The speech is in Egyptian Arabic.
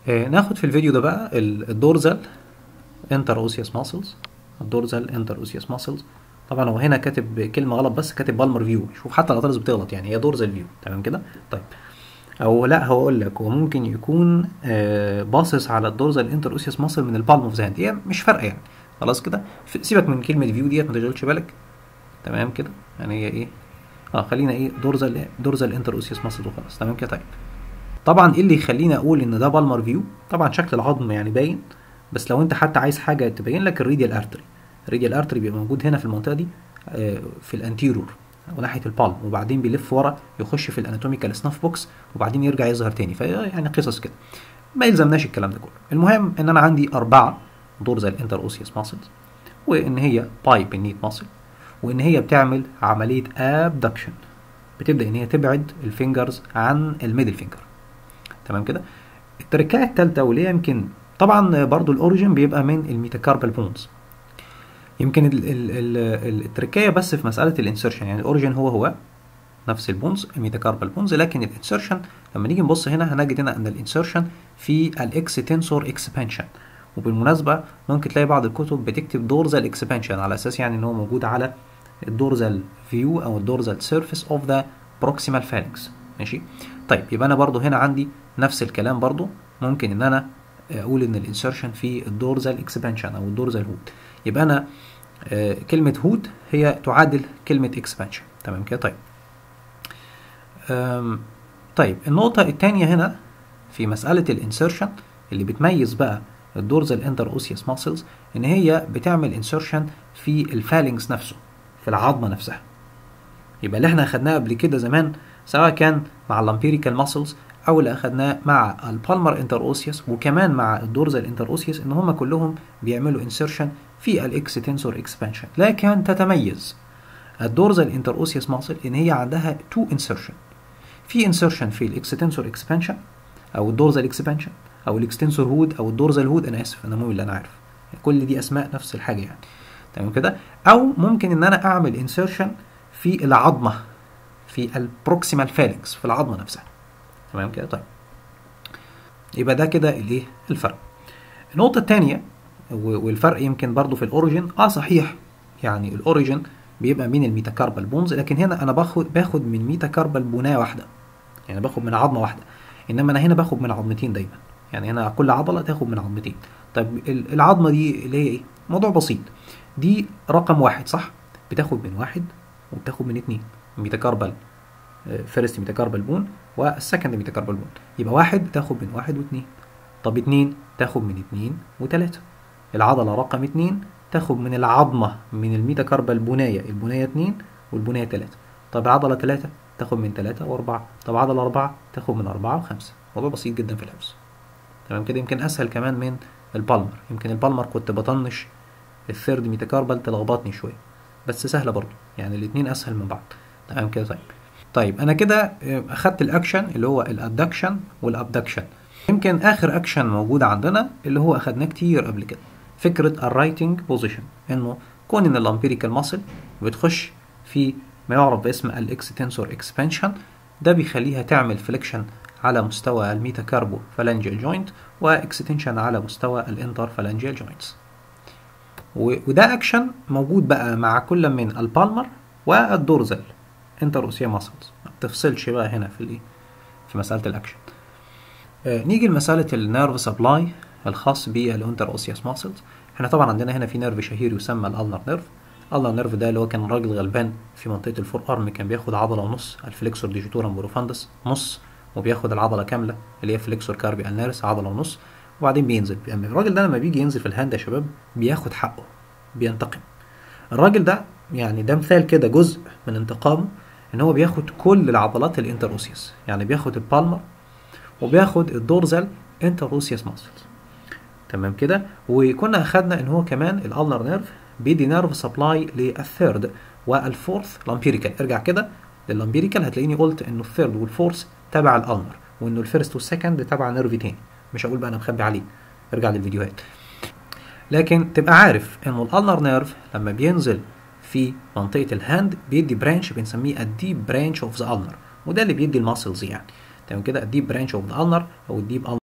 آه ناخد في الفيديو ده بقى الدورزال انتر اوسيوس ماسلز الدورزال انتر اوسيوس ماسلز طبعا هو هنا كاتب كلمه غلط بس كاتب بالمر فيو شوف حتى الاطراف بتغلط يعني هي دورزال فيو تمام كده طيب او لا هو اقول لك هو ممكن يكون آه باصص على الدورزال انتر اوسيوس ماسل من البالم اوف ذا هاند هي مش فارقه يعني خلاص كده سيبك من كلمه فيو ديت ما تشغلش بالك تمام كده يعني هي ايه اه خلينا ايه دورزال دورزال انتر اوسيوس ماسل وخلاص تمام كده طيب طبعا ايه اللي يخليني اقول ان ده بالمر فيو طبعا شكل العظم يعني باين بس لو انت حتى عايز حاجه تبين لك الريديال ارتري الريديال ارتري بيبقى موجود هنا في المنطقه دي آه في الانتيرور وناحيه البالم وبعدين بيلف ورا يخش في الاناتوميكال سناف بوكس وبعدين يرجع يظهر تاني فيعني قصص كده ما يلزمناش الكلام ده كله المهم ان انا عندي اربعه دورزال انتر اوسيوس ماسلز وان هي بايب النيت ماسل وان هي بتعمل عمليه ابدكشن بتبدا ان هي تبعد الفينجرز عن الميدل فينجر تمام كده التركايه الثالثه واللي هي يمكن طبعا برضو الاوريجن بيبقى من الميتاكاربال بونز يمكن ال ال ال التركايه بس في مساله الانسرشن يعني الاوريجن هو هو نفس البونز الميتاكاربال بونز لكن الانسرشن لما نيجي نبص هنا هنجد هنا ان الانسرشن في الاكس تنسور اكسبانشن وبالمناسبه ممكن تلاقي بعض الكتب بتكتب دورزال اكسبانشن على اساس يعني ان هو موجود على الدورزال فيو او الدورزال سيرفيس اوف ذا بروكسيمال فالنكس ماشي طيب يبقى انا برضو هنا عندي نفس الكلام برضو ممكن ان انا اقول ان الانسرشن في الدورزال اكسبانشن او الدورزال هود يبقى انا آه كلمة هود هي تعادل كلمة اكسبانشن تمام كده طيب طيب النقطة الثانية هنا في مسألة الانسرشن اللي بتميز بقى الدورزال انتر اوسيوس ماسلز ان هي بتعمل انسرشن في الفالنجز نفسه في العظمة نفسها يبقى اللي احنا اخدناه قبل كده زمان سواء كان مع الامبيريكال ماسلز او اللي اخدناه مع البالمر انتر اوسيوس وكمان مع الدورزال انتر اوسيوس ان هم كلهم بيعملوا انسرشن في الاكس تنسور اكسبانشن لكن تتميز الدورزال انتر اوسيوس ماسل ان هي عندها تو انسرشن في انسرشن في الاكس تنسور اكسبانشن او الدورزال اكسبانشن او الاكستنسور هود او الدورزال هود انا اسف انا مو اللي انا عارف كل دي اسماء نفس الحاجه يعني تمام كده او ممكن ان انا اعمل انسرشن في العظمه في البروكسيمال فالنكس في العظمه نفسها تمام كده طيب يبقى ده كده الايه الفرق النقطه الثانيه والفرق يمكن برضو في الاوريجن اه صحيح يعني الاوريجن بيبقى من الميتاكاربال بونز لكن هنا انا باخد باخد من ميتاكاربال بونايه واحده يعني باخد من عظمه واحده انما انا هنا باخد من عظمتين دايما يعني هنا كل عضله تاخد من عظمتين طيب العظمه دي اللي هي ايه موضوع بسيط دي رقم واحد صح بتاخد من واحد وبتاخد من اتنين ميتاكاربال فيرست ميتاكاربال بون والسكند ميتاكاربال بون يبقى واحد تاخد من واحد واثنين طب اتنين تاخد من اتنين وتلاتة العضلة رقم اتنين تاخد من العظمة من الميتاكاربال بناية البناية اتنين والبناية تلاتة طب العضلة تلاتة تاخد من تلاتة وأربعة طب عضلة أربعة تاخد من أربعة وخمسة موضوع بسيط جدا في الحفظ تمام كده يمكن أسهل كمان من البالمر يمكن البالمر كنت بطنش الثيرد ميتاكاربال تلخبطني شوية بس سهلة برضو يعني الاتنين أسهل من بعض تمام كده طيب طيب انا كده اخدت الاكشن اللي هو الادكشن والابدكشن يمكن اخر اكشن موجود عندنا اللي هو اخدناه كتير قبل كده فكره الرايتنج بوزيشن انه كون ان الامبيريكال ماسل بتخش في ما يعرف باسم الاكستنسور اكسبانشن ده بيخليها تعمل فليكشن على مستوى الميتاكاربو فالانجيال جوينت واكستنشن على مستوى الانتر فالانجيال جوينتس وده اكشن موجود بقى مع كل من البالمر والدورزل انتر اوسيا ماسلز ما بتفصلش بقى هنا في الايه في مساله الاكشن آه نيجي لمساله النيرف سبلاي الخاص بالانتر اوسياس ماسلز احنا طبعا عندنا هنا في نيرف شهير يسمى الالنر نيرف الالنر نيرف ده اللي هو كان راجل غلبان في منطقه الفور ارم كان بياخد عضله ونص الفليكسور ديجيتورم بروفاندس نص وبياخد العضله كامله اللي هي فليكسور كاربي النيرس عضله ونص وبعدين بينزل يعني الراجل ده لما بيجي ينزل في الهاند يا شباب بياخد حقه بينتقم الراجل ده يعني ده مثال كده جزء من انتقامه ان هو بياخد كل العضلات الانتروسيوس يعني بياخد البالمر وبياخد الدورزال انتروسيوس ماسلز تمام كده وكنا اخدنا ان هو كمان الالنر نيرف بيدي نيرف سبلاي للثيرد والفورث لامبيريكال ارجع كده للامبيريكال هتلاقيني قلت انه الثيرد والفورث تبع الالنر وانه الفيرست والسكند تبع نيرف تاني مش هقول بقى انا مخبي عليه ارجع للفيديوهات لكن تبقى عارف انه الالنر نيرف لما بينزل في منطقه الهاند بيدي برانش بنسميه الديب برانش اوف ذا النر وده اللي بيدي الماسلز يعني تمام كده الديب برانش اوف ذا النر او الديب